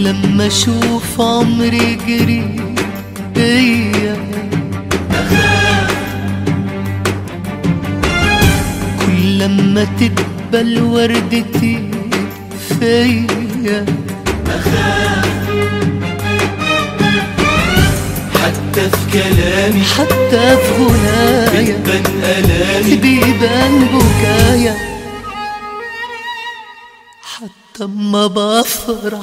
لما اشوف عمري جري بيا كل لما تقبل وردتي فيا حتى في كلامي حتى في غنايا بتبان ألامي بيبان بكايا حتى اما بفرح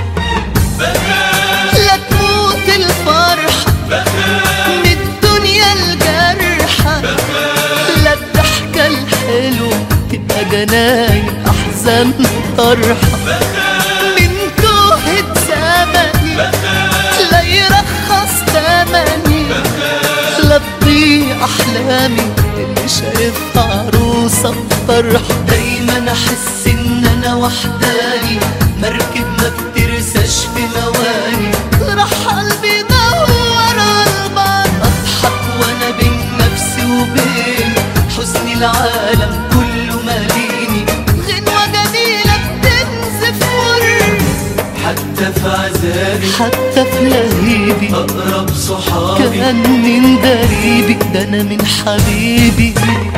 لا تموت الفرحة من الدنيا الجرحة لا الضحكة الحلوة تبقى جناين أحزان طرحة من توهة زمني لا يرخص تمني لا تضيع أحلامي اللي شايفها عروسة بفرحة دايما أحس إن أنا وحداني مركب ما بترساش في مواني راح قلبي يدور على البر أضحك وأنا بين نفسي وبين حزن العالم كله ماليني غنوة جميلة بتنزف ور حتى في عذابي حتى في لهيبي أقرب صحابي كان من دريبي ده انا من حبيبي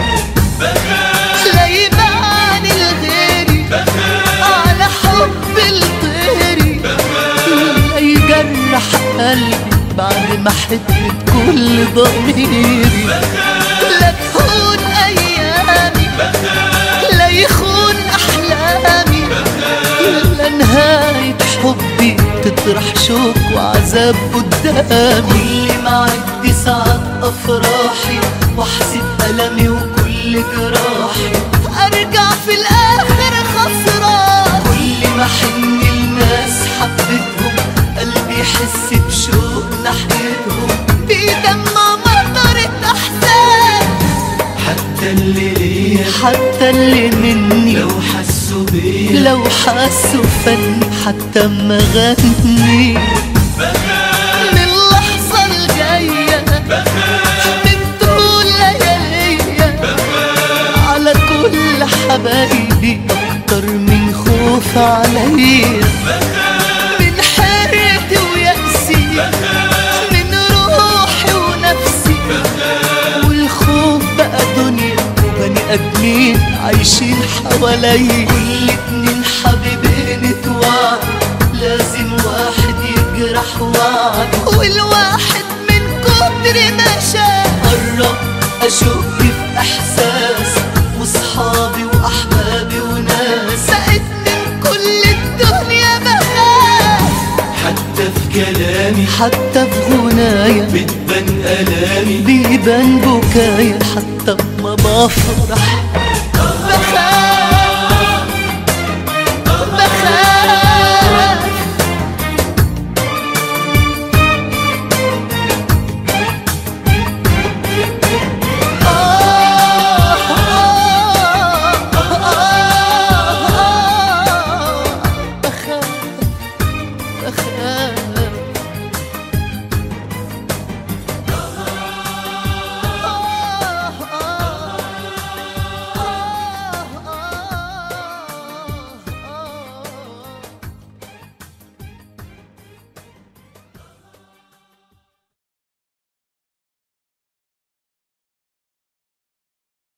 لا يبان الغيري على حب الطيري لا يجرح قلبي بعد ما حبت كل ضميري لا تهون ايامي لا يخون احلامي لا نهاية حبي تطرح شوك وعذاب قدامي كل ما عدي ساعات افراحي واحسب المي وكل جراحي ارجع في الاخر خسران كل ما حن الناس حبتهم قلبي يحس بشوق ناحيتهم بيدمع مطرة احزان حتى اللي ليا حتى اللي مني لو حسوا بيا لو حسوا فن حتى ما غني من اللحظة الجاية من طول لياليا على كل حبايبي أكتر من خوف عليا من حيرتي ويأسي من روحي ونفسي والخوف بقى دنيا وبني ادمين عايشين حوالي كل اتنين حبيبين اتوعد لازم واحد يجرح وعد والواحد من كتر ما شاف قرب اشك في احساس وصحابي واحبابي وناس بقيت من كل الدنيا بخاف حتى في كلامي حتى في غنايا بتبان ألامي بيبان بكايا حتى ما بفرح